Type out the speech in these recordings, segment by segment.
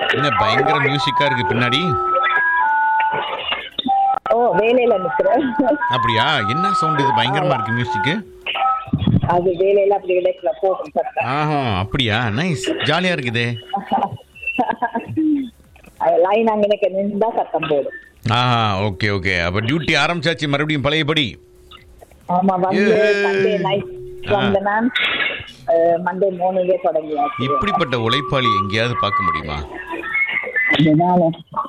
என்ன பயங்கர மியூசிக்கா இருக்கு பின்னாடி ஓ வேலையில நிக்கிறேன் அப்படியா என்ன சவுண்ட் இது பயங்கரமா இருக்கு மியூசிக்கு அது வேலையில அப்படி கிடைக்கல போகும் சத்தம் ஆஹா அப்படியா நைஸ் ஜாலியா இருக்குதே லைன் அங்க எனக்கு நின்றா சத்தம் போடும் ஆஹா ஓகே ஓகே அப்ப டியூட்டி ஆரம்பிச்சாச்சு மறுபடியும் பழையபடி ஆமா வந்து ஏய். மண்டே நைட் வந்த நான் மண்டே மூணுலயே தொடங்கியாச்சு இப்படிப்பட்ட உழைப்பாளி எங்கேயாவது பார்க்க முடியுமா அதனால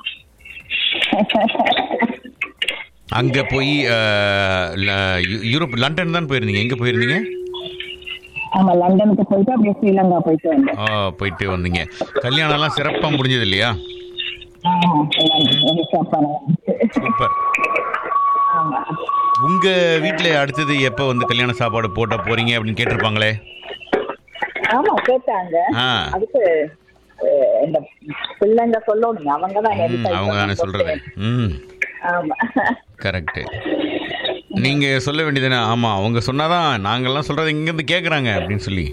அங்க போய் அஹ், ல- யூ- யூரோப் லண்டன் தான் போயிருந்தீங்க எங்க போயிருந்தீங்க ஆமா லண்டனுக்கு போயிட்டு அப்படியே ஸ்ரீலங்கா போயிட்டு வந்தேன் ஆ போயிட்டு வந்தீங்க கல்யாணம் எல்லாம் சிறப்பா முடிஞ்சது இல்லையா ஆமா, எல்லாம் ரொம்ப சிறப்பான இருந்துச்சு. சூப்பர் ஆமா உங்க வீட்ல அடுத்தது எப்ப வந்து கல்யாண சாப்பாடு போட்ட போறீங்க அப்படின்னு கேட்டிருப்பாங்களே ஆமா கேட்டாங்க ஆ அதுக்கு அஹ், இந்த பிள்ளைங்க சொல்லணும் அவங்க தான் ம், அவங்க தானே சொல்றது ம் ஆமா கரெக்ட் நீங்க சொல்ல வேண்டியதுதானே ஆமா அவங்க சொன்னாதான் நாங்கெல்லாம் சொல்றது இங்க இருந்து கேக்குறாங்க அப்படின்னு சொல்லி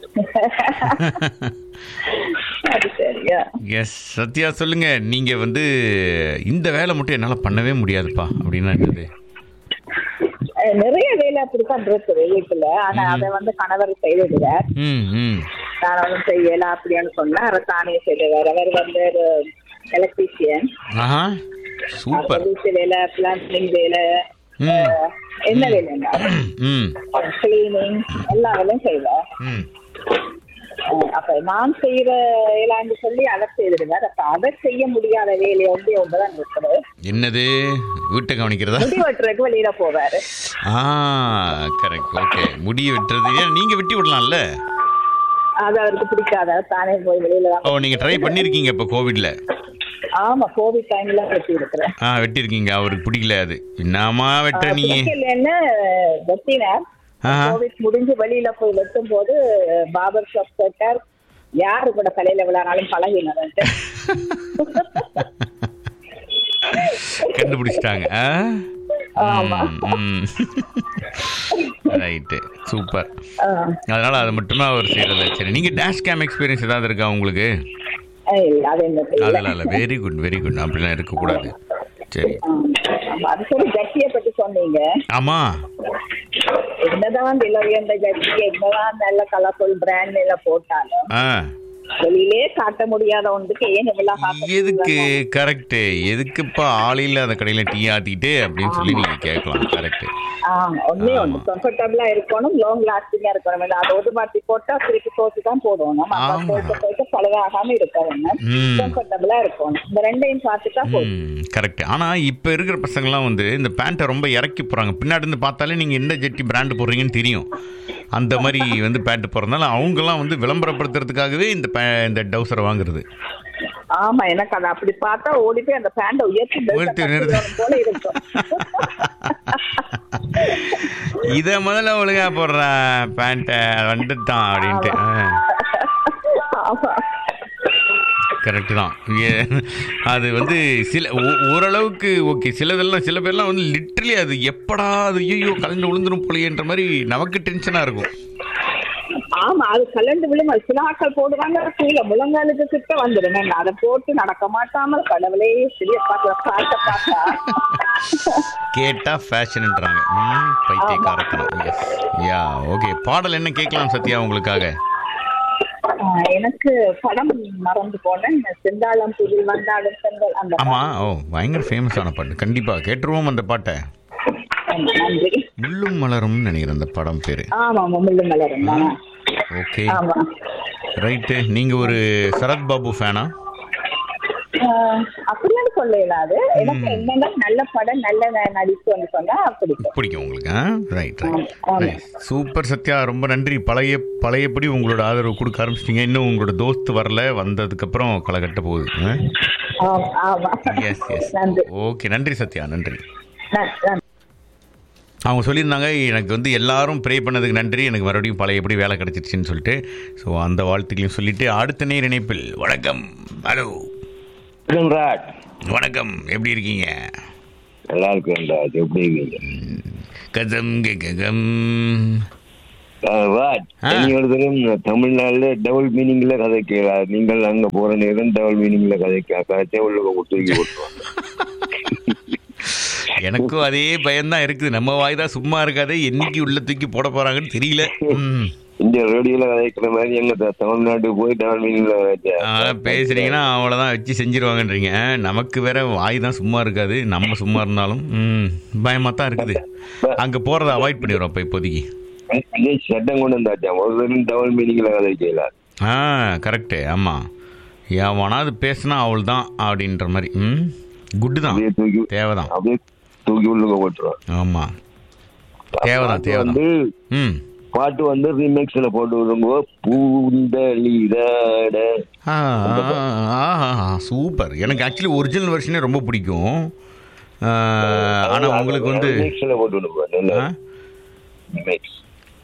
அது சரியா எஸ் சத்யா சொல்லுங்க நீங்க வந்து இந்த வேலை மட்டும் என்னால பண்ணவே முடியாதுப்பா அப்படின்னா என்னது அஹ், நிறைய வேலை அப்படித்தான் இருக்குது வீட்டுல ஆனா அதை வந்து கணவர் செய்துடுவார் ம் ம் நான் ஒன்றும் செய்யல அப்படின்னு சொன்னா அவர் தானே செய்துவார் அவர் வந்து எலக்ட்ரீஷியன் ஆஹா சூப்பர் வீட்டு வேலை பிளான்டிங் வேலை ம் அஹ், என்ன வேலைங்க ம் கிளீனிங் எல்லா வேலையும் செய்வார் ம் அஹ், அப்ப நான் செய்யற வேலைன்னு சொல்லி அதை செய்திருவார் அப்ப அதை செய்ய முடியாத வேலையை வந்து ஒன்றுதான் இருக்குது என்னது வீட்டை கவனிக்கிறதா முடி வெட்டுறதுக்கு வெளியில போவாரு ஆ கரெக்ட் ஓகே முடிய வெட்டுறது ஏன் நீங்க வெட்டி விடலாம்ல அது அவருக்கு பிடிக்காத தானே போய் வெளியில தான் ஓ நீங்க ட்ரை பண்ணிருக்கீங்க இப்போ கோவிட்ல ஆமா கோவிட் டைம்ல வெட்டி இருக்கிறேன் ஆ வெட்டிருக்கீங்க அவருக்கு பிடிக்கல அது என்னமா வெட்ட நீ பிடிக்கலன்னு வெட்டினார் ஆஹா. கோவிட் முடிஞ்சு வெளியில போய் வெட்டும் போது பாபர் ஷாப் கேட்டார் யாரு கூட தலையில விழானாலும் பழகினதுன்ட்டு கண்டுபிடிச்சிட்டாங்க ஆமா. ரைட்டு சூப்பர் ஆஹ், அதனால அது மட்டுமே அவர் செய்யறதில்ல சரி நீங்க டேஷ் கேம் எக்ஸ்பீரியன்ஸ் ஏதாவது இருக்கா உங்களுக்கு இல்ல அது என்ன தெரியல அதெல்லாம் இல்லை வெரி குட் வெரி குட் அப்படிலாம் இருக்கக்கூடாது சரி ஆமா, அது சொல்லி ஜட்டியை பத்தி சொன்னீங்க ஆமா என்னதான் விலை உயர்ந்த ஜட்டி என்னதான் நல்ல கலர்ஃபுல் பிராண்ட் எல்லாம் போட்டாலும் ஆ வெளியிலே காட்ட முடியாத ஒன்றுக்கு ஏன் இவ்வளவு காட்ட எதுக்கு கரெக்ட் எதுக்குப்பா ஆள் இல்லாத கடையில டீ ஆத்திட்டு அப்படின்னு சொல்லி நீங்க கேட்கலாம் கரெக்ட் ஆமா ஒண்ணே ஒண்ணு கம்ஃபர்டபுளா இருக்கணும் லாங் லாஸ்டிங்கா இருக்கணும் இல்ல அதை ஒரு மாட்டி போட்டா திருப்பி தோச்சு தான் போடணும் ஆமா. அப்ப போயிட்டு போயிட்டு பழுவாகாம இருக்கணும் ம். கம்ஃபர்டபுளா இருக்கணும் இந்த ரெண்டையும் பார்த்துட்டா போதும் கரெக்ட் ஆனா இப்ப இருக்கிற பசங்கலாம் வந்து இந்த பேண்ட்டை ரொம்ப இறக்கி போறாங்க பின்னாடி இருந்து பார்த்தாலே நீங்க எந்த ஜெட்டி பிராண்ட் போடுறீங்கன்னு தெரியும் அந்த மாதிரி வந்து பேண்ட் போடுறதுனால அவங்கெல்லாம் வந்து விளம்பரப்படுத்துறதுக்காகவே இந்த பே- இந்த டவுசரை வாங்குறது ஆமா எனக்கு அதை அப்படி பார்த்தா ஓடி போய் அந்த பேண்ட உயர்த்தி belt அ உயர்த்தி கட்டி நிறுத்து. விடணும் போல இருக்கும் இத முதல்ல ஒழுங்கா போடுற பேண்ட்டை வந்துட்டான் அப்படின்ட்டு ஆமா கரெக்ட் தான் ஏ- அது வந்து சில ஓ- ஓரளவுக்கு ஓகே சிலதெல்லாம் சில பேர்லாம் வந்து லிட்டரலி அது எப்படா அது ஐயோ கலந்து விழுந்துரும் போலியன்ற மாதிரி நமக்கு டென்ஷனா இருக்கும் ஆமா அது கலண்டு விழும் அது சில ஆட்கள் போடுவாங்க கீழே முழங்காலுக்கு கிட்ட வந்துடும் நான் அதை போட்டு நடக்க மாட்டாமல் கடவுளே சிறிய பார்த்து பார்த்த பார்த்தா கேட்டா ஃபேஷன்ன்றாங்க ம் பைத்தியக்காரத்தனம் எஸ் யா ஓகே பாடல் என்ன கேட்கலாம் சத்யா உங்களுக்காக ஆஹ் எனக்கு படம் மறந்து போனேன் செந்தாளம் புதில் வந்தாலும் செங்கல் அந்த ஆமா ஓ பயங்கர ஃபேமஸான பாட்டு கண்டிப்பா கேட்டுருவோம் அந்த பாட்டை படம். நன்றி முள்ளும் மலரும் நினைக்கிறேன் அந்த படம் பேரு ஆமா முள்ளு மலரும் தானே ஓகே ஆமா ரைட்டு நீங்க ஒரு சரத் பாபு ஃபேனா ஆஹ் அப்படின்னு சொல்லலாது எனக்கு என்னன்னா நல்ல படம் நல்ல ந- நடிப்புன்னு சொன்னா பிடிக்கும் பிடிக்கும் உங்களுக்கு ரைட் ரைட் ஆமா. ரைட் சூப்பர் சத்யா ரொம்ப நன்றி பழைய பழையபடி உங்களோட ஆதரவு கொடுக்க ஆரம்பிச்சிட்டீங்க இன்னும் உங்களோட தோஸ்த் வரல வந்ததுக்கப்புறம் களை கட்ட போகுது ஆமா, ஆமா எஸ் எஸ் நன்றி ஓகே நன்றி சத்யா நன்றி நன்றி நன்றி. அவங்க சொல்லியிருந்தாங்க எனக்கு வந்து எல்லாரும் ப்ரே பண்ணதுக்கு நன்றி எனக்கு மறுபடியும் பழையபடி வேலை கிடைச்சிருச்சுன்னு சொல்லிட்டு ஸோ அந்த வாழ்த்துக்களையும் சொல்லிட்டு அடுத்த நேர் இணைப்பில் வணக்கம் ஹலோ ராட் வணக்கம் எப்படி இருக்கீங்க நல்லா இருக்கேன் ராஜ் எப்படி இருக்கீங்க கதம் ககம் ராஜ் ஆ. நீங்க ஒரு தடவை தமிழ்நாடுல டபுள் மீனிங்ல கதைக்கல நீங்கள் அங்க போற நேரம் டபுள் மீனிங்ல கதைக்க கதைச்சா உள்ள தூக்கி போட்டுருவாங்க எனக்கும் அதே பயம்தான் இருக்குது நம்ம வாய் தான் சும்மா இருக்காதே என்னைக்கு உள்ள தூக்கி போட போறாங்கன்னு தெரியல ம். இந்த ரேடியோல கதைக்கிற மாதிரி எங்க த- தமிழ்நாட்டுக்கு போய் டபுள் மீனிங்ல அதெல்லாம் பேசுறீங்கன்னா அவ்வளோதான் வச்சு செஞ்சிருவாங்கன்றீங்க நமக்கு வேற வாய் தான் சும்மா இருக்காது நம்ம சும்மா இருந்தாலும் ம் பயமாக தான் இருக்குது அங்கே போகிறத அவாய்ட் பண்ணிடுறோம் இப்போ இப்போதைக்கு சட்டம் கொண்டு வந்தாச்சா ஒரு தடவை டபுள் மீனிங்ல கதைக்கல ஆ கரெக்டு ஆமாம் எவனாவது பேசுனா அவள் தான் அப்படின்ற மாதிரி ம் குட்டு தான் அப்படியே தூக்கி தேவைதான் அப்படியே தூக்கி உள்ளுக்க போட்டுருவாங்க ஆமாம் தேவைதான் பாட்டு தேவைதான் வந்து ம் பாட்டு வந்து ரீமேக்ஸ்ல போட்டு விடும்போது பூந்தளிராட ஆ சூப்பர் எனக்கு ஆக்சுவலி ஒரிஜினல் வெர்ஷனே ரொம்ப பிடிக்கும் ஆனால் உங்களுக்கு வந்து ரீமேக்ஸ்ல போட்டு விடுவோம் நல்ல ஆ? ரீமேக்ஸ்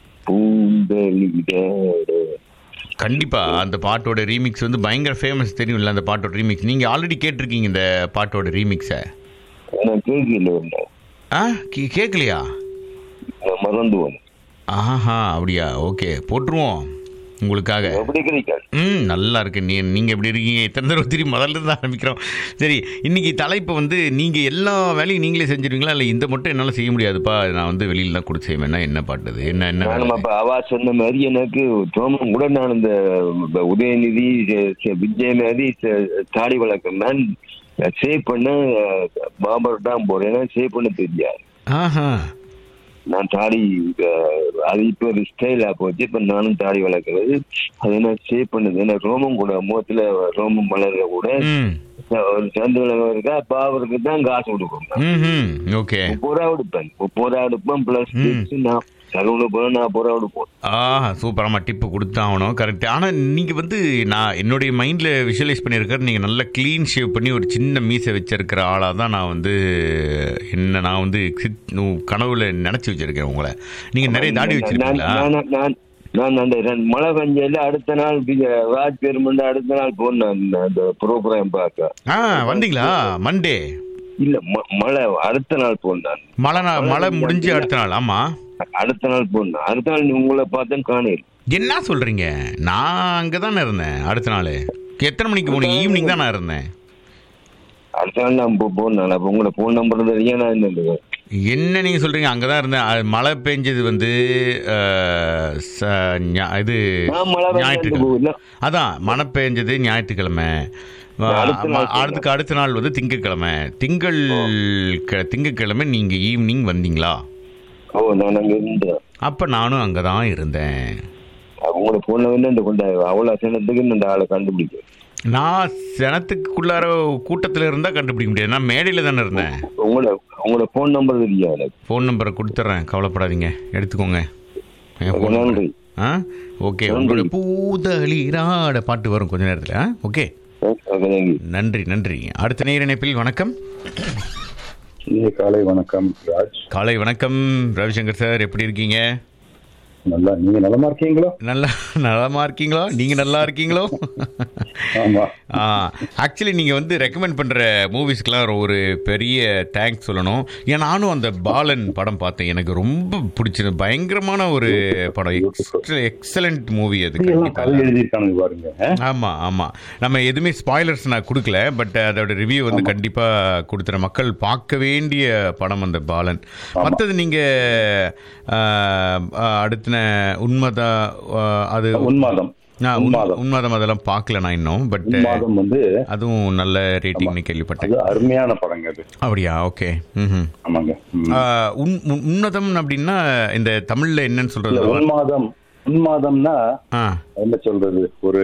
பூந்தளிராட கண்டிப்பா அந்த பாட்டோட ரீமிக்ஸ் வந்து பயங்கர ஃபேமஸ் தெரியும்ல அந்த பாட்டோட ரீமிக்ஸ் நீங்க ஆல்ரெடி கேட்டிருக்கீங்க இந்த பாட்டோட ரீமிக்ஸை எனக்கு கேட்கல ஒண்ணு ஆ கே- கேட்கலையா நான் மறந்து போனேன் ஆஹா அப்படியா ஓகே போட்டுருவோம் உங்களுக்காக எப்படி கிடைக்காது ம் நல்லா இருக்கு நீ நீங்கள் எப்படி இருக்கீங்க இத்தனை தடவை திரும்பி முதல்ல இருந்து ஆரம்பிக்கிறோம் சரி இன்னைக்கு தலைப்பு வந்து நீங்கள் எல்லா வேலையும் நீங்களே செஞ்சிருவீங்களா இல்லை இந்த மட்டும் என்னால் செய்ய முடியாதுப்பா நான் வந்து வெளியில தான் கொடுத்து செய்வேன்னா என்ன பாட்டுது என்ன என்ன நானும் வேலை? அப்ப அவா சொன்ன மாதிரி எனக்கு தோமம் கூட நான் இந்த இந்த உதயநிதி ச- ச- விஜய் மாதிரி ச- தாடி வழக்கம் நான் சேவ் பண்ண பாபர் தான் போறேன் ஏன்னா சேவ் பண்ண தெரியாது ஆஹா நான் தாடி அஹ், அது இப்போ ஒரு ஸ்டைலா போச்சு இப்ப நானும் தாடி வளர்க்கறது அது என்ன சேவ் பண்ணுது ஏன்னா ரோமம் கூட முகத்துல ரோமம் வளர்ற கூட ம் ஒரு சந்து விலகம் இருக்கா பாவருக்கு தான் காசு கொடுக்கணும் ம் ம் ஓகே முப்பது ரூபா எடுப்பேன் முப்பது ரூபா எடுப்பேன் பிளஸ் நான் சலூனு போறேன் நாற்பது ரூபா எடுப்போம் ஆஹா சூப்பர் ஆமாம் டிப்பு கொடுத்தாகணும் கரெக்ட் ஆனால் நீங்கள் வந்து நான் என்னுடைய மைண்டில் விஷுவலைஸ் பண்ணியிருக்கிற நீங்கள் நல்லா க்ளீன் ஷேவ் பண்ணி ஒரு சின்ன மீசை வச்சிருக்கிற ஆளாக தான் நான் வந்து என்ன நான் வந்து சித்- நு- கனவுல நினச்சி வச்சிருக்கேன் உங்களை நீங்கள் நிறைய தாடி நான் வச்சிருக்கீங்களா நான் நான் நான் அந்த ரெண்டு மழை பெஞ்சல அடுத்த நாள் வி- ராஜ் பெருமண்ட அடுத்த நாள் போனேன் அந்த ப்ரோக்ராம் பார்க்க ஆ வந்தீங்களா மண்டே இல்ல ம- மழை அடுத்த நாள் போனேன் மழை நா- மழை முடிஞ்சு அடுத்த நாள் ஆமாம் அடுத்த நாள் போனேன் அடுத்த நாள் நீ உங்களை பார்த்தேன் காணையில் என்ன சொல்கிறீங்க நான் அங்கே தானே இருந்தேன் அடுத்த நாள் எத்தனை மணிக்கு போனீங்க ஈவினிங் தான் நான் இருந்தேன் அடுத்த நாள் நான் போ- போனேன் அப்ப உங்களை போன் நம்பர் தெரியும் நான் என்ன என்ன நீங்கள் சொல்கிறீங்க அங்கே தான் இருந்தேன் அது மழை பெஞ்சது வந்து அஹ், ச- ஞா- இது நான் மழை பெஞ்சு ஞாயிற்றுக்கிழமை போகல அதான் மழை பெஞ்சது ஞாயிற்றுக்கிழமை வ- அடுத்த நாள் ம- அடுத்துக்கு அடுத்த நாள் வந்து திங்கட்கிழமை திங்கள் க- திங்கட்கிழமை நீங்கள் ஈவினிங் வந்தீங்களா ஓ நான் அங்க இருந்தேன் அப்போ நானும் அங்கே தான் இருந்தேன் உங்களை போன வேணும் இந்த கொண்ட அவ்வளவு அசனத்துக்கு இந்த ஆளை கண்டுபிடிக்கும் நான் சனத்துக்குள்ளார கூட்டத்தில் இருந்தால் கண்டுபிடிக்க முடியாது நான் மேடையில் தானே இருந்தேன் உங்களோட உங்களோட போன் நம்பர் தெரியும் எனக்கு ஃபோன் நம்பரை கொடுத்துட்றேன் கவலைப்படாதீங்க எடுத்துக்கோங்க என் ரொம்ப phone number. நன்றி ஆ ஓகே உங்களுடைய பூதளிராட பாட்டு வரும் கொஞ்ச நேரத்தில் ஆ ஓகே ஓகே தேங்க்யூ நன்றி நன்றி அடுத்த நேர இணைப்பில் வணக்கம் இனிய காலை வணக்கம் ராஜ் காலை வணக்கம் ரவிசங்கர் சார் எப்படி இருக்கீங்க நல்லா நீங்க நலமா இருக்கீங்களா நல்லா நலமா இருக்கீங்களோ நீங்க நல்லா இருக்கீங்களோ ஆமா ஆக்சுவலி நீங்க வந்து ரெக்கமெண்ட் பண்ற மூவிஸ்க்கெலாம் ஒரு பெரிய தேங்க்ஸ் சொல்லணும் ஏன் நானும் அந்த பாலன் படம் பார்த்தேன் எனக்கு ரொம்ப பிடிச்சது பயங்கரமான ஒரு படம் எக்ஸலண்ட் மூவி அது எல்லாம் கண்டிப்பா கதை எழுதியிருக்கானுங்க பாருங்க ஆ? ஆமா ஆமா நம்ம எதுவுமே ஸ்பாய்லர்ஸ் நான் கொடுக்கல பட் அதோட ரிவ்யூ வந்து கண்டிப்பா கொடுத்துறேன் மக்கள் பார்க்க வேண்டிய படம் அந்த பாலன் மற்றது நீங்க ஆஹ், ஆஹ், அடுத்தின உண்மைதா ஆஹ், அது உன்மாதம் நான் உண்- உன்மாதம் உண்மைதம் அதெல்லாம் பார்க்கல நான் இன்னும் பட் உன்மாதம் வந்து அதுவும் நல்ல ரேட்டிங்னு கேள்விப்பட்டேன் அது அருமையான படங்க அது அப்படியா ஓகே ம் ஆமாங்க ம். உன் உன்- உன்னதம் அப்படின்னா இந்த தமிழ்ல என்னன்னு இல்ல சொல்றது உன்மாதம் உன்மாதம்னா ஆ என்ன சொல்றது ஒரு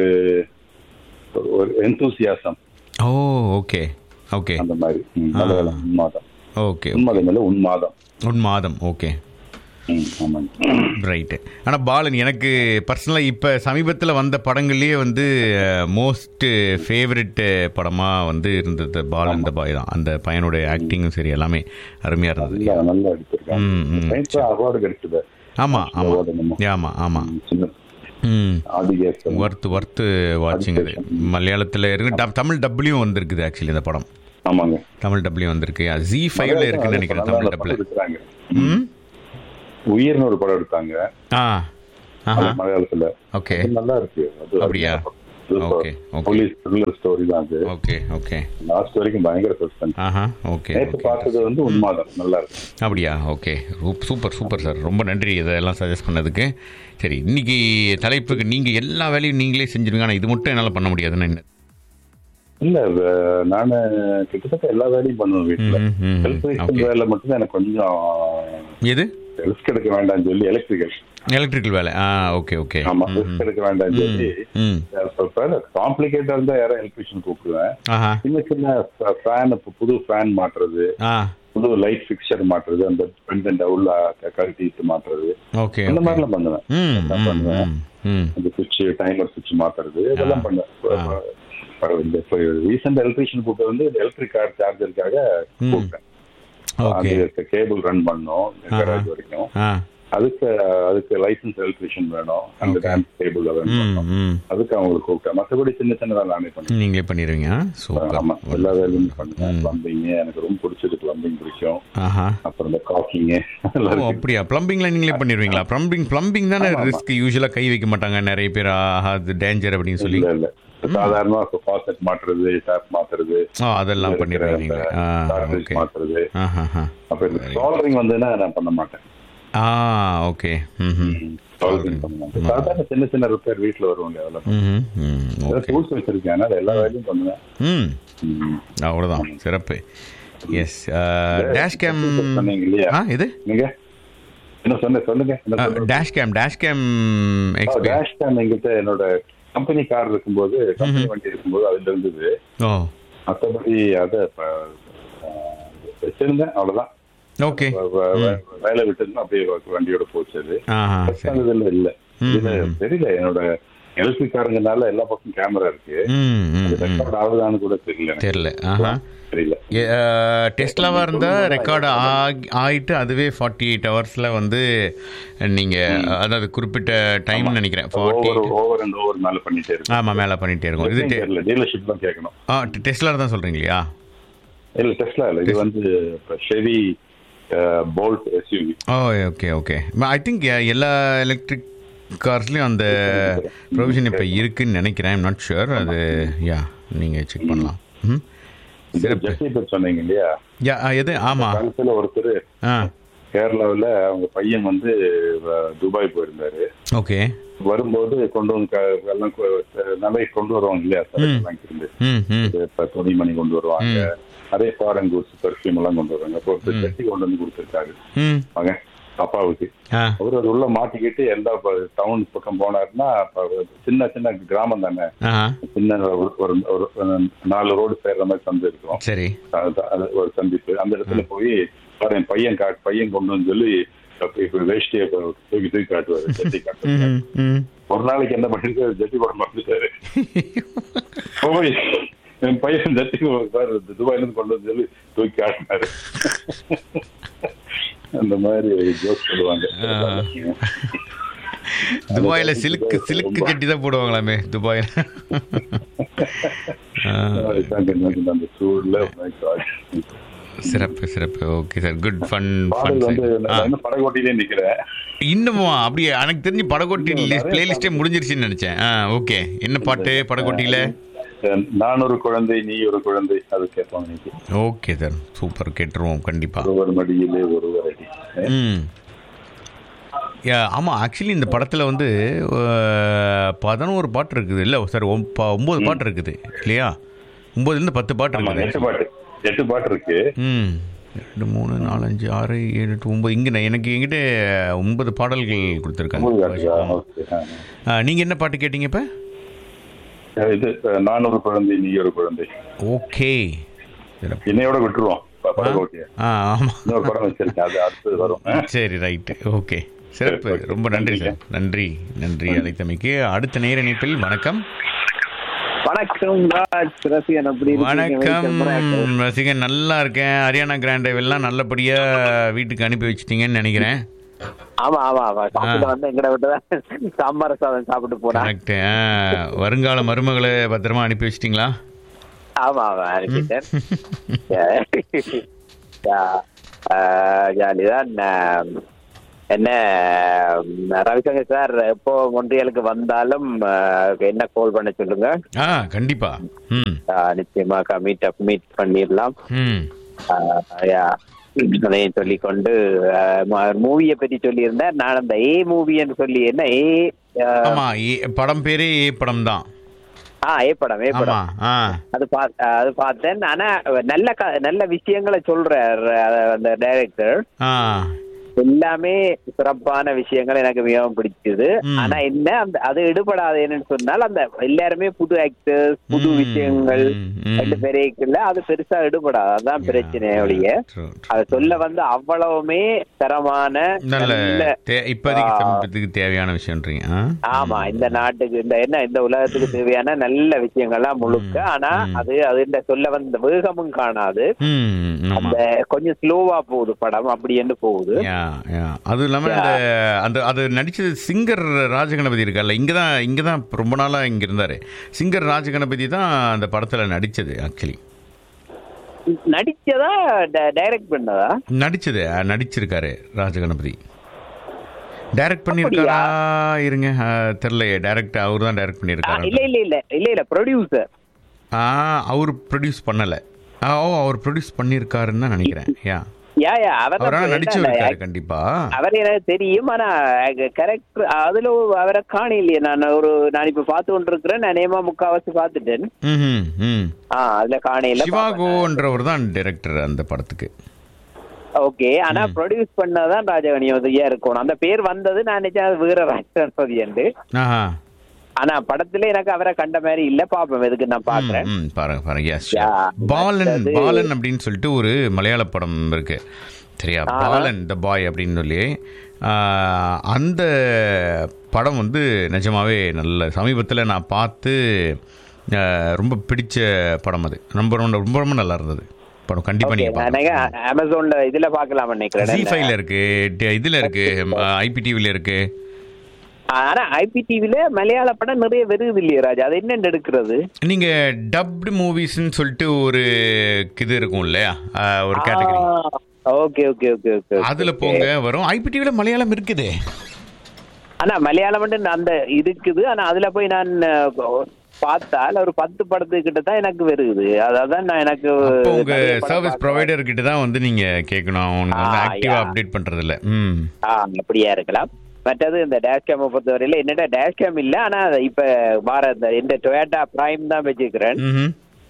ஒரு எந்தூசியாசம் ஓ ஓகே ஓகே அந்த மாதிரி ம், மலையாளம் உன்மாதம் ஓகே உன்மாதம் இல்ல உன்மாதம் உன்மாதம் ஓகே ம், ஆமாங்க ரைட்டு ஆனால் பாலன் எனக்கு பர்சனலாக இப்போ சமீபத்தில் வந்த படங்கள்லேயே வந்து மோஸ்ட் ஃபேவரட் படமாக வந்து இருந்தது பாலன் இந்த பாய் தான் அந்த பையனோட ஆக்டிங்கும் சரி எல்லாமே அருமையாக இருந்தது நல்லா நல்லா எடுத்திருக்காங்க ம், ம். சயின்ஸ் அவார்டு கிடைச்சது ஆமாம் award ஆமாம் என்னமோ. ஆமாம் ஆமாம் சின்ன ம் ஆதிகேசன் ஒர்த்து ஒர்த்து வாட்சிங் அது மலையாளத்தில் இருக்கு டப்- தமிழ் டப்லையும் வந்திருக்குது ஆக்சுவலி இந்த படம் ஆமாங்க தமிழ் டப்லையும் வந்திருக்கு ஜி ஃபைவ்ல இருக்குன்னு நினைக்கிறேன் தமிழ் டப்ல எடுக்கிறாங்க ம் உயிர்னு ஒரு படம் எடுத்தாங்க ஆ ஆஹா. மலையாளத்துல ஓகே அது நல்லா இருக்கு அது அப்படியா? Okay, okay. Police thriller story தான் அது ஓகே ஓகே லாஸ்ட் வரைக்கும் பயங்கர சஸ்பென்ஸ் ஆஹா ஓகே நேற்று பார்த்தது வந்து உண்மாதான் நல்லா இருக்கு அப்படியா ஓகே சூப்பர் சூப்பர் சார் ரொம்ப நன்றி இதெல்லாம் சஜஸ்ட் பண்ணதுக்கு சரி இன்னைக்கு தலைப்புக்கு நீங்கள் எல்லா வேலையும் நீங்களே செஞ்சிருங்க ஆனால் இது மட்டும் என்னால் பண்ண முடியாதுன்னு என்ன இல்ல வ- நானு கிட்டத்தட்ட எல்லா வேலையும் பண்ணுவேன் வீட்டுல ம், ம், ம். Electrician Okay. வேலை மட்டும் தான் எனக்கு கொஞ்சம் எது ரிஸ்க் எடுக்க வேண்டாம்னு சொல்லி எலக்ட்ரிக்கல் எலக்ட்ரிக்கல் வேலை ஆ ஓகே ஓகே ஆமா ரிஸ்க் எடுக்க வேண்டாம்னு சொல்லி ம் காம்ப்ளிகேட்டா இருந்தா யாரும் எலக்ட்ரிஷியன் கூப்பிடுவேன் ஆஹா சின்ன சின்ன ஃபேன் புது ஃபேன் மாட்டுறது ஆ புது லைட் ஃபிக்சர் மாட்டுறது அந்த பெண்டன்ட் உள்ள க- கழட்டிட்டு மாட்டுறது ஓகே அந்த ஓகே மாதிரிலாம் பண்ணுவேன் ம் நான் ம், பண்ணுவேன் ம், ம் அந்த சுவிட்ச் டைமர் சுவிட்ச் மாத்துறது இதெல்லாம் பண்ணுவேன் பரவாயில்ல இப்போ ரீசெண்ட் எலக்ட்ரிஷியன் கூப்பிட்டு வந்து எலக்ட்ரிக் கார் சார்ஜருக்காக கூப்பிட்டேன் ஓகே அந்த கேபிள் ரன் பண்ணோம் கராஜ் வரைக்கும் ஆ அதுக்கு அதுக்கு லைசன்ஸ் எலக்ட்ரிஷியன் வேணும் அந்த Okay. டான்ஸ் கேபிள் ரன் ம் பண்ணணும் ம் அதுக்கு அவங்களுக்கு கூப்பிட்டேன் மற்றபடி சின்ன சின்னதா நானே பண்ணுவேன் நீங்களே பண்ணிடுவீங்க சூப்பர் ஆமா எல்லா வேலையும் பண்ணுவேன் பிளம்பிங் எனக்கு ரொம்ப பிடிச்சது பிளம்பிங் பிடிக்கும் ஆஹா அப்புறம் இந்த காஃபிங் ஓ அப்படியா பிளம்பிங்ல நீங்களே பண்ணிடுவீங்களா பிளம்பிங் பிளம்பிங் தானே ஆமா, ஆமா. ரிஸ்க் யூஸ்வலா கை வைக்க மாட்டாங்க நிறைய பேர் ஆஹா அது டேஞ்சர் அப்படின்னு சொல்லி இல்ல இல்ல சாதாரணமா ஃபாசெட் மாட்டுறது டேப் மாத்துறது ஓ அதெல்லாம் பண்ணிடுவீங்க நீங்களே ஆ cartridge ஓகே மாத்துறது ஆஹா அப்புறம் இந்த சால்டரிங் வந்துன்னா நான் பண்ண மாட்டேன் ஆ ஓகே ம் ம் சால்டரிங் பண்ண மாட்டேன் சாதாரண சின்ன சின்ன ரிப்பேர் வீட்டுல வருவாங்க அதெல்லாம் ம் ம் ஓகே டூல்ஸ் வச்சிருக்கேன் அதனால எல்லா வேலையும் பண்ணுவேன் ம் ம். அவ்வளோதான் சிறப்பு எஸ் டேஷ் கேம் சொன்னீங்க இல்லையா ஆ இது நீங்க என்ன சொன்ன சொல்லுங்க என்ன சொல்லுங்க dash game dash game experience dash game எங்கிட்ட என்னோட கம்பெனி கார் இருக்கும்போது கம்பெனி வண்டி இருக்கும்போது அதுல இருந்தது ஓ மற்றபடி அதை இப்ப, அஹ், வச்சிருந்தேன் அவ்வளவுதான் ஓகே வ- வ- வ- வேலை விட்டுருந்தா அப்படியே வண்டியோட போச்சு அது ஆஹா சரி இதுல இல்ல ம், இதுல தெரியல என்னோட எலக்ட்ரிக் காருங்கனால எல்லா பக்கம் கேமரா இருக்கு ம் ம் ம் ரெக்கார்ட் ஆகுதான்னு கூட தெரியல எனக்கு. தெரில ஆஹா தெரியல டெஸ்ட்லாவாக இருந்தால் ரெக்கார்டு ஆகி ஆகிட்டு அதுவே ஃபார்ட்டி எயிட் ஹவர்ஸில் வந்து நீங்கள் அதாவது குறிப்பிட்ட டைம் நினைக்கிறேன் forty over over and over மேல பண்ணிட்டே இருக்கு ஆமாம் மேலே பண்ணிகிட்டே இருக்கும் இது டெ- தெரியல டீலர்ஷிப் தான் கேட்கணும் ஆ டெஸ்ட்லாக தான் சொல்கிறீங்க இல்லையா இல்ல டெஸ்ட்லா இல்ல இது வந்து Chevy Bolt S U V oh okay okay I think எல்லா எலக்ட்ரிக் கார்ஸ்லேயும் அந்த ப்ரொவிஷன் இப்போ இருக்குன்னு நினைக்கிறேன் நாட் ஷுர் அது யா நீங்கள் செக் பண்ணலாம் ம் சிறப்பு ஜெர்சி பேர் சொன்னீங்க இல்லையா யா ஆ, எது ஆமாம் காலத்துல ஒருத்தர் ஆ கேரளாவுல அவங்க பையன் வந்து அஹ், துபாய் போயிருந்தாரு ஓகே வரும்போது கொண்டு வந்து க- எல்லாம் கொ- நிறைய கொண்டு வருவாங்க இல்லையா சரக்கு வாங்கிட்டு ம் ம் இது இப்ப துணிமணி கொண்டு வருவாங்க நிறைய ஃபாரன் குட்ஸ் பெர்ஃபியூம் எல்லாம் கொண்டு வருவாங்க அப்போ ஒரு சட்டி கொண்டு வந்து கொடுத்துருக்காரு ம் மகன் அப்பாவுக்கு ஆ அவர் அது உள்ள மாட்டிக்கிட்டு எல்லா டவுன் பக்கம் போனாருன்னா அப்ப சின்ன சின்ன கிராமம் தானே ஆ சின்ன ஒரு ஒரு- ஒரு நாலு ரோடு சேர்ற மாதிரி சந்து இருக்கும் சரி அது- அது ஒரு சந்திப்பு அந்த இடத்துல போய் பாரு என் பையன் கா பையன் கொண்டு வந்து சொல்லி அப்ப இப்ப வேஷ்டியை இப்ப தூக்கி தூக்கி காட்டுவாரு ஜட்டி காட்டுவாரு ம் ம் ஒரு நாளைக்கு என்ன பண்ணிருக்காரு ஜட்டி போட மாட்டாரு போய் என் பையன் ஜட்டி பாரு துபாயில இருந்து கொண்டு வந்து சொல்லி தூக்கி காட்டினாரு அந்த மாதிரி ஜோக் சொல்லுவாங்க துபாயில சிலுக்கு சிலுக்கு ஜட்டி தான் போடுவாங்களாமே துபாயில ஆ, அந்த சூழ்ல my God. சிறப்பு சிறப்பு ஓகே சார் குட் ஃபன் பாடல் ஃபன் வந்து நான் இன்னும் படகோட்டிலே நிக்கிறேன் இன்னுமா அப்படியே எனக்கு தெரிஞ்சு படகோட்டி பிளேலிஸ்டே முடிஞ்சிருச்சுன்னு நினைச்சேன் ஆ ஓகே என்ன பாட்டு படகோட்டியில நான் ஒரு குழந்தை நீ ஒரு குழந்தை அது கேட்பாங்க இன்னைக்கு ஓகே சார் சூப்பர் கேட்டுருவோம் கண்டிப்பா ஒருவர் மடியிலே ஒருவர் அடி ம் யா ஆமாம் ஆக்சுவலி இந்த படத்தில் வந்து அஹ், பதினோரு பாட்டு இருக்குது இல்லை சார் ஒம்பது பாட்டு இருக்குது இல்லையா ஒம்பதுலேருந்து பத்து பாட்டு ஆமா இருக்குது எட்டு பாட்டு எட்டு பாட்டு இருக்கு ம் ரெண்டு மூணு நாலஞ்சு ஆறு ஏழு எட்டு ஒம்பது இங்கே நான் எனக்கு என்கிட்ட ஒன்பது பாடல்கள் உங்களுக்கு கொடுத்துருக்காங்க காட்டுதா? Okay. ஆ. நீங்கள் என்ன பாட்டு கேட்டீங்க இப்போ இது நான் ஒரு குழந்தை நீ ஒரு குழந்தை ஓகே சிறப்பு என்னையோட விட்டுருவோம் ப- படகோட்டிய ஆ ஆமாம் இன்னொரு படம் வச்சிருக்கேன் அது அடுத்தது வரும் ஆ? சரி ரைட்டு ஓகே சிறப்பு சரி, okay. ரொம்ப நன்றி சார் நன்றி நன்றி அழைத்தமைக்கு அடுத்த நேர இணைப்பில் வணக்கம் வணக்கம் ராஜ் ரசிகன் அப்படி இருக்கீங்க? வணக்கம் வெல்கம் பேக். ரசிகன் நல்லா இருக்கேன் ஹரியானா கிராண்ட் எல்லாம் நல்லபடியா வீட்டுக்கு அனுப்பி வச்சிட்டீங்கன்னு நினைக்கிறேன் ஆமா ஆமா ஆமா சாப்பிட்டு வந்து எங்கட விட்டு சாம்பார் சாதம் சாப்பிட்டு போனா கரெக்ட் வருங்கால மருமகளை பத்திரமா அனுப்பி வச்சிட்டீங்களா ஆமா ஆமா அனுப்பிட்டேன் ஜாலிதான் என்ன ம், ரவிசங்கர் சார் எப்போ மொன்றியலுக்கு வந்தாலும் அஹ், என்ன கால் பண்ண சொல்லுங்க ஆ கண்டிப்பா ம் அஹ், நிச்சயமாக மீட் அப் மீட் பண்ணிடலாம் ம் அஹ், yeah. அதையும் சொல்லிக்கொண்டு மூவியை பற்றி சொல்லியிருந்தேன் நான் அந்த ஏ மூவின்னு சொல்லி என்ன ஏ அஹ், ஆமா ஏ- படம் பேரே ஏ படம் தான் ஆ ஏ படம் ஏ ஆமா படம் ஆ அது பா அது பார்த்தேன் ஆனா நல்ல க- நல்ல விஷயங்களை சொல்றார் அந்த டைரக்டர் ஆ எல்லாமே சிறப்பான விஷயங்கள் எனக்கு மிகவும் பிடிச்சது ம். ஆனா என்ன அந்த அது எடுபடாது என்னன்னு சொன்னால் அந்த எல்லாருமே புது ஆக்டர்ஸ் புது ம், விஷயங்கள் ம், ம். ரெண்டு பேரேக்குள்ள அது பெருசா எடுபடாது அதான் பிரச்சனை ஒழிய True, true. அதை சொல்ல வந்து அவ்வளவுமே தரமான நல்ல நல்ல தே- இப்போதைக்கு ஆ. சமீபத்துக்கு தேவையான விஷயம்ன்றீங்க ஆ? ஆமா இந்த நாட்டுக்கு இந்த என்ன இந்த உலகத்துக்கு தேவையான நல்ல விஷயங்கள்லாம் முழுக்க ஆனா ம். அது அது இந்த சொல்ல வந்த வேகமும் காணாது ம் ஆமா அந்த கொஞ்சம் ஸ்லோவா போகுது படம் அப்படி என்று போகுது யா யா அதுவும் இல்லாமல் அந்த அந்த அது நடிச்சது சிங்கர் ராஜகணபதி இருக்கார்ல இங்கே தான் இங்கே தான் ரொம்ப நாளாக இங்கே இருந்தார் சிங்கர் ராஜகணபதி தான் அந்த படத்தில் நடித்தது ஆக்சுவலி நடிச்சதா டைரக்ட் பண்ணதா நடிச்சது அஹ், நடிச்சிருக்காரு ராஜகணபதி டைரக்ட் பண்ணியிருக்காரா இருங்க அஹ், தெரியலையே டைரக்ட் அவர் தான் டைரக்ட் ஆ, பண்ணியிருக்காரு இல்ல இல்ல இல்ல இல்ல இல்ல ப்ரொடியூசர் ஆ அவர் ப்ரொடியூஸ் பண்ணலை ஓ அவர் ப்ரொடியூஸ் பண்ணியிருக்காருன்னு தான் நினைக்கிறேன் யா யா யா அவர் அவர் தான் ஆனால் நடிச்சு என்ன, இருக்காரு கண்டிப்பா அவர் எனக்கு தெரியும் ஆனா கரெக்ட் அதுல அவரை காணலையே நான் ஒரு நான் இப்ப பார்த்து கொண்டிருக்கிறேன் நான் நேமா முக்காவாசி பார்த்துட்டேன் ம் ம் ஆ அதுல காணையில சிவாகோன்றவர் தான் டைரக்டர் அந்த படத்துக்கு ஓகே ஆனா ப்ரொடியூஸ் பண்ணதான் ராஜகணியோதயா இருக்கணும் அந்த பேர் வந்தது நான் நினைச்சேன் அது வேற ராஜகணபதி என்று ஆஹா ஆனா படத்துல எனக்கு அவரை கண்ட மாதிரி இல்ல பாப்போம் எதுக்கு நான் பாக்குறேன் ம், ம், பாருங்க பாருங்க எஸ் Yeah. பாலன் மற்றது- பாலன் அப்படின்னு சொல்லிட்டு ஒரு மலையாள படம் இருக்கு சரியா ஆ. பாலன் த பாய் அப்படின்னு சொல்லி ஆ, அந்த படம் வந்து நிஜமாவே நல்ல சமீபத்தில் நான் பார்த்து ஆ, ரொம்ப பிடிச்ச படம் அது ரொம்ப ரொம்ப ரொம்ப ரொம்ப நல்லா இருந்தது படம் கண்டிப்பாக ஓகே நீங்கள் நான் பார்க்கலாம் அமேசான்ல இதுல பாக்கலாம் ஜி நினைக்கிறேன் ஃபைவ்ல இருக்கு டி- இதுல இருக்கு ஐபிடிவில இருக்கு ஆனா ஐபிடிவில மலையாள படம் நிறைய வருது இல்லையா ராஜா அது என்ன எடுக்கிறது நீங்க டப்டு மூவிஸ்ன்னு சொல்லிட்டு ஒரு இது இருக்கும் இல்லையா ஆ, ஒரு category okay okay okay okay அதுல போங்க வரும் ஐபிடிவில மலையாளம் இருக்குதே ஆனா மலையாளம் வந்து அந்த இருக்குது ஆனா அதுல போய் நான் அஹ், பார்த்தால் ஒரு பத்து படத்துக்கிட்ட தான் எனக்கு வருது அதான் நான் எனக்கு அப்போ உங்க நிறைய படம் சர்வீஸ் பார்க்க- ப்ரொவைடர் கிட்ட தான் வந்து நீங்க கேட்கணும் அவங்க வந்து ஆ, ஆக்டிவா yeah. அப்டேட் பண்றது இல்ல ம் ஆ அப்படியா இருக்கலாம் மற்றது இந்த டேஷ் கேம் பொறுத்தவரையில என்னடா டேஷ் கேம் இல்ல ஆனா இப்ப வார இந்த இந்த டொயாட்டா பிரைம் தான் வச்சுக்கிறேன் ம்ஹும்.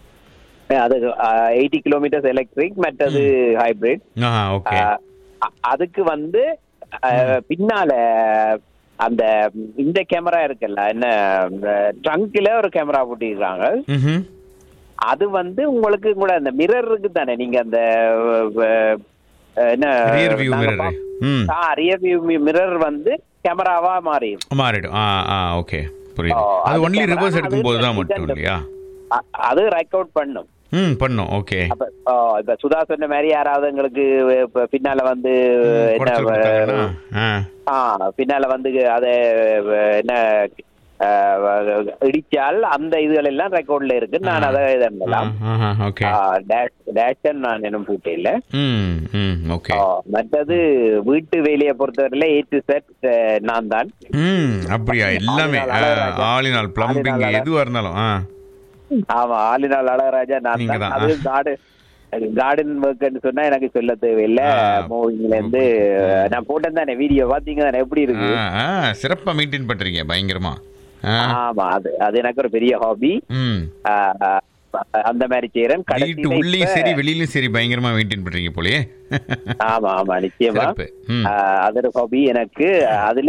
அது எயிட்டி கிலோமீட்டர்ஸ் எலக்ட்ரிக் மற்றது ஹைபிரிட் ஆஹா ஓகே அதுக்கு வந்து அஹ், பின்னால அந்த இந்த கேமரா இருக்குல்ல என்ன ட்ரங்க்ல ஒரு கேமரா போட்டிருக்காங்க ம்ஹும். அது வந்து உங்களுக்கு கூட அந்த மிரர் இருக்கு தானே நீங்க அந்த அஹ், அஹ், என்ன ரியர் வியூ நாங்க மிரர் பா- ம் ஆ ரியர் வியூ மிரர் வந்து கேமராவா மாறிடும் மாறிடும் ஆ ஆ ஓகே புரியுது ஓ, அது அது ஒன்லி camera, ரிவர்ஸ் அது எடுக்கும்போது தான் இது மட்டும் அந்த- இல்லையா அ- அது ரெக் அவுட் பண்ணும் ம் பண்ணும் ஓகே அப்ப ஓ, இப்ப சுதா சொன்ன மாதிரி யாராவது எங்களுக்கு இப்ப பின்னால வந்து என்ன குறைச்சல் கொடுத்தாங்கன்னா ஆ ஆ பின்னால வந்து அத என்ன அஹ், இடிச்சால் அந்த இதுகள் எல்லாம் ரெக்கார்ட்ல இருக்கு நான் அதை இதெல்லாம் ஆஹா ஓகே டேஷ் நான் என்ன பூட்டே இல்ல ம் ம் ஓகே ஆ, மற்றது வீட்டு வேலையை பொறுத்தவரையில ஏ டு செட் நான் தான் ம் அப்படியா எல்லாமே ஆளினால் அழகராஜா. ஆளினால் பிளம்பிங் ஆளினால் அழகா. எதுவா இருந்தாலும் ஆ ஆமா ஆளினால் அழகராஜா நான் நீங்க தான் தான், அது கார்டன் கார்டன் ஒர்க்னு சொன்னா எனக்கு சொல்ல தேவையில்ல ஆ, மூவிங்ல இருந்து நான் போட்டேன் தானே வீடியோ பாத்தீங்க தானே எப்படி இருக்கு ஆ, ஆ, சிறப்பா மெயின்டைன் பண்றீங்க பயங்கரமா ஆ, ஆமா அது அது எனக்கு ஒரு பெரிய ஹாபி ம் அந்த மாதிரி செய்யறேன் வீட்டு கடைசியில உள்ளேயும் இப்ப- சரி வெளியிலயும் சரி பயங்கரமா மெயின்டைன் பண்றீங்க போலயே ஆமா ஆமா நிச்சயமா சிறப்பு ம் ஆஹ் அது ஒரு ஹாபி எனக்கு அதுல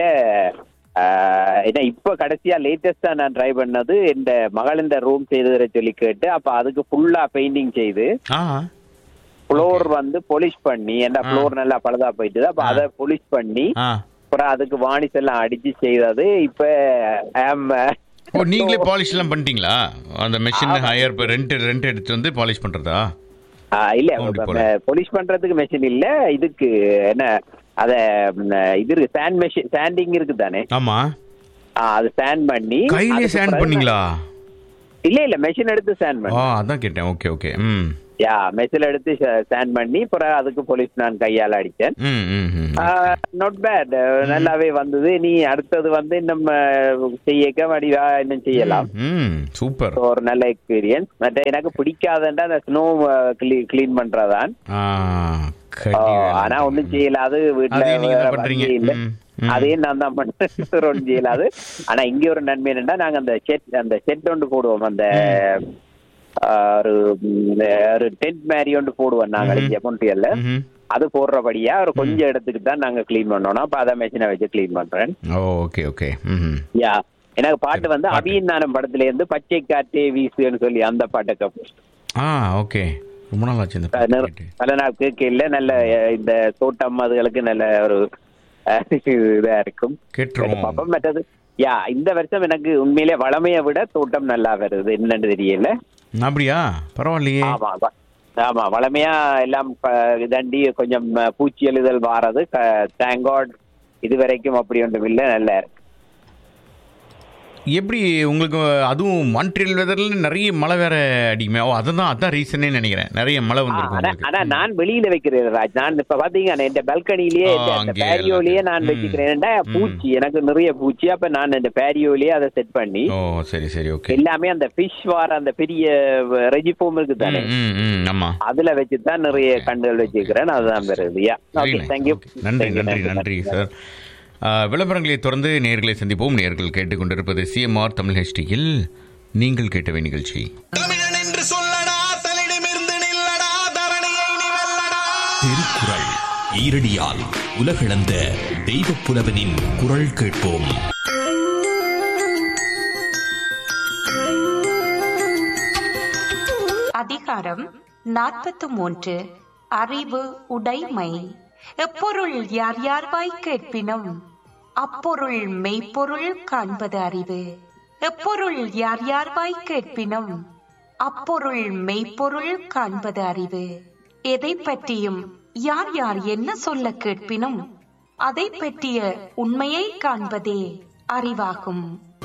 ஆஹ் என்ன இப்ப கடைசியா லேட்டஸ்டா நான் ட்ரை பண்ணது இந்த மகள் இந்த ரூம் செய்து தர சொல்லி கேட்டு அப்ப அதுக்கு ஃபுல்லா பெயிண்டிங் செய்து ஆ ஃப்ளோர் வந்து பொலிஷ் பண்ணி என்ன ஆ. ஃப்ளோர் நல்லா பழுதா போயிட்டு அப்ப ஆ. அதை பொலிஷ் பண்ணி ஆ அப்புறம் அதுக்கு வாணிஸ் எல்லாம் அடிச்சு செய்தது இப்ப ஆம், ஓ நீங்களே பாலிஷ் எல்லாம் பண்ணிட்டீங்களா அந்த மெஷின் ஹையர் ரெண்ட் ரெண்ட் எடுத்து வந்து பாலிஷ் பண்றதா ஆ, இல்ல அப்படி போல. பொலிஷ் பண்றதுக்கு மெஷின் இல்ல இதுக்கு என்ன அத ம், இது இருக்கு சாண்ட் மெஷின் சாண்டிங் இருக்கு தானே ஆமா ஆ, அது சாண்ட் பண்ணி கையிலேயே அதுக்கு சேண்ட் பிறகு பண்ணீங்களா இல்ல இல்ல மெஷின் எடுத்து சாண்ட் ஆ பண்ணி அதான் கேட்டேன் ஓகே ஓகே ம் யா மெசில் எடுத்து ஸ்டாண்ட் பண்ணி அப்புறம் அதுக்கு போலீஸ் நான் கையால அடிச்சேன் ம் ம் ம் நாட் பேட் நல்லாவே வந்தது நீ அடுத்தது வந்து நம்ம செய்யக்க வடிவா இன்னும் செய்யலாம் ம் சூப்பர் ஒரு நல்ல எக்ஸ்பீரியன்ஸ் மற்ற எனக்கு பிடிக்காதுன்றா அந்த ஸ்னோ கிளீன் பண்றதான் ஆ ஓ, கடி வேலை. ஆனா ஒண்ணும் செய்யலாது வீட்டுல அதையும் நீங்க தான் வேற பண்றீங்க. வழி இல்ல ம், ம். அதையும் நான் தான் பண்றேன் ஒன்றும் செய்யலாது ஆனா இங்க ஒரு நன்மை என்னன்னா நாங்க அந்த ஷெட் அந்த ஷெட் ஒன்று போடுவோம் அந்த ஆ, ஒரு ம், ஒரு டென்ட் மாதிரி ஒன்று போடுவோம் நாங்க இங்க மொன்றியல்ல ம்ஹும். அது போடுறபடியா ஒரு கொஞ்சம் இடத்துக்கு தான் நாங்க க்ளீன் பண்ணோம் அப்ப அதை மெஷினை வச்சு க்ளீன் பண்றேன் ஓ ஓகே ஓகே ம் யா எனக்கு பாட்டு வந்து பாட்டு. அபியின் நானம் படத்துல இருந்து பச்சை காற்றே வீசுன்னு சொல்லி அந்த பாட்டை கப் ஆ ஓகே ரொம்ப நாள் ஆச்சு இந்த அஹ் பாட்டு நிற- கேட்டு. பல நாள் கேட்கல நல்ல அஹ், இந்த தோட்டம் அதுகளுக்கு நல்ல ஒரு அஹ், இதா இருக்கும் கேட்டுருவோம். பாப்போம் மற்றது யா இந்த வருஷம் எனக்கு உண்மையிலே வளமையை விட தோட்டம் நல்லா வருது என்னன்னு தெரியல அப்படியா பரவாயில்லையே ஆமா வ- ஆமா வளமையா எல்லாம் ப- இதாண்டி கொஞ்சம் அஹ், பூச்சி எழுதல் வாரது தேங்காட் இது வரைக்கும் அப்படி ஒன்றும் இல்லை நல்ல எப்படி உங்களுக்கு அதுவும் மான்ட்ரியல் வெதர்ல நிறைய மழை வேற அடிக்குமே ஓ அதுதான் அதான் ரீசனே நினைக்கிறேன் நிறைய மழை வந்திருக்கும் ஆனா உங்களுக்கு ஆனா நான் வெளியில வைக்கிறேன் ராஜ் நான் இப்ப பாத்தீங்கன்னா இந்த பால்கனிலேயே ஆ, இந்த அங்கேயே பேரியோலயே நான் எல்லாத்தையும். வச்சுக்கிறேன்டா ம். பூச்சி எனக்கு நிறைய பூச்சி அப்ப நான் இந்த பேரியோலயே அதை செட் பண்ணி ஓ சரி சரி ஓகே எல்லாமே அந்த ஃபிஷ் வார அந்த பெரிய ரெஜிஃபோம் இருக்கு தானே ம் ம் ஆமா அதுல வச்சுதான் நிறைய கண்டுகள் வச்சிருக்கிறேன் அதுதான் வருது yeah Very okay nice. Thank you Okay. நன்றி நன்றி நன்றி சார் ஆ, விளம்பரங்களை தொடர்ந்து நேர்களை சந்திப்போம் நேர்கள் கேட்டுக்கொண்டிருப்பது சிஎம்ஆர் தமிழ் ஹெச்டியில் நீங்கள் கேட்டவை நிகழ்ச்சி தமிழன் என்று சொல்லடா தலிடமிருந்து நில்லடா தரணியை நீ வெல்லடா திருக்குறள் ஈரடியால் உலகளந்த தெய்வப் புலவனின் குரல் கேட்போம் அதிகாரம் நாற்பத்து மூன்று அறிவு உடைமை எப்பொருள் யார் யார்வாய் கேட்பினும் அப்பொருள் மெய்ப்பொருள் காண்பது அறிவு எப்பொருள் யார் யார்வாய் கேட்பினும் அப்பொருள் மெய்ப்பொருள் காண்பது அறிவு எதை பற்றியும் யார் யார் என்ன சொல்ல கேட்பினும் அதை பற்றிய உண்மையை காண்பதே அறிவாகும்